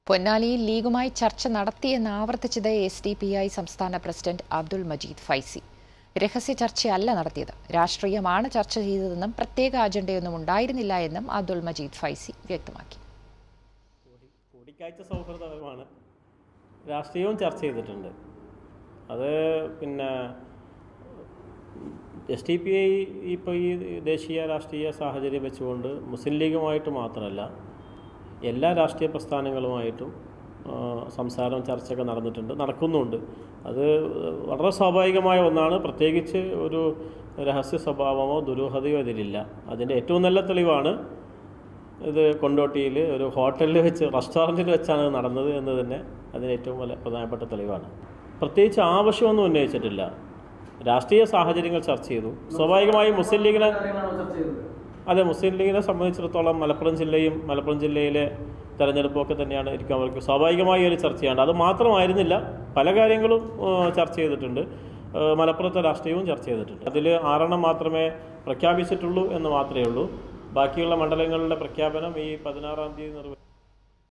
പൊന്നാനിയിൽ ലീഗുമായി ചർച്ച നടത്തിയെന്ന് ആവർത്തിച്ചത് എസ് ഡി പി ഐ സംസ്ഥാന പ്രസിഡന്റ് അബ്ദുൾ മജീദ് ഫൈസി രഹസ്യ ചർച്ചയല്ല നടത്തിയത് രാഷ്ട്രീയമാണ് ചർച്ച ചെയ്തതെന്നും പ്രത്യേക അജണ്ടയൊന്നും ഉണ്ടായിരുന്നില്ല എന്നും അബ്ദുൾ മജീദ് ഫൈസി വ്യക്തമാക്കി കൂടിക്കാഴ്ച സൗഹൃദപരമാണ് രാഷ്ട്രീയവും ചർച്ച ചെയ്തിട്ടുണ്ട് അത് പിന്നെ എസ് ടി പി ഐ ഇപ്പോൾ ഈ ദേശീയ രാഷ്ട്രീയ സാഹചര്യം വെച്ചുകൊണ്ട് മുസ്ലിം ലീഗുമായിട്ട് മാത്രമല്ല എല്ലാ രാഷ്ട്രീയ പ്രസ്ഥാനങ്ങളുമായിട്ടും ആ, സംസാരം ചർച്ചയൊക്കെ നടന്നിട്ടുണ്ട് നടക്കുന്നുണ്ട് അത് വളരെ സ്വാഭാവികമായ ഒന്നാണ് പ്രത്യേകിച്ച് ഒരു രഹസ്യ സ്വഭാവമോ ദുരൂഹതയോ ഇതിലില്ല അതിൻ്റെ ഏറ്റവും നല്ല തെളിവാണ് ഇത് കൊണ്ടോട്ടിയിൽ ഒരു ഹോട്ടലിൽ വെച്ച് റെസ്റ്റോറൻറ്റിൽ വെച്ചാണ് ഇത് നടന്നത് എന്ന് തന്നെ അതിന് ഏറ്റവും വലിയ പ്രധാനപ്പെട്ട തെളിവാണ് പ്രത്യേകിച്ച് ആവശ്യമൊന്നും ഉന്നയിച്ചിട്ടില്ല രാഷ്ട്രീയ സാഹചര്യങ്ങൾ ചർച്ച ചെയ്തു സ്വാഭാവികമായും മുസ്ലിം ലീഗിനെ അതെ മുസ്ലിം ലീഗിനെ സംബന്ധിച്ചിടത്തോളം മലപ്പുറം ജില്ലയും മലപ്പുറം ജില്ലയിലെ തെരഞ്ഞെടുപ്പൊക്കെ തന്നെയാണ് എനിക്ക് അവർക്ക് സ്വാഭാവികമായി ഒരു ചർച്ച ചെയ്യേണ്ടത് അത് മാത്രമായിരുന്നില്ല പല കാര്യങ്ങളും ഏഹ്, ചർച്ച ചെയ്തിട്ടുണ്ട് ഏഹ്, മലപ്പുറത്തെ രാഷ്ട്രീയവും ചർച്ച ചെയ്തിട്ടുണ്ട് അതിൽ ആറെണ്ണം മാത്രമേ പ്രഖ്യാപിച്ചിട്ടുള്ളൂ എന്ന് മാത്രമേ ഉള്ളൂ ബാക്കിയുള്ള മണ്ഡലങ്ങളുടെ പ്രഖ്യാപനം ഈ പതിനാറാം തീയതി നിർവഹിക്കും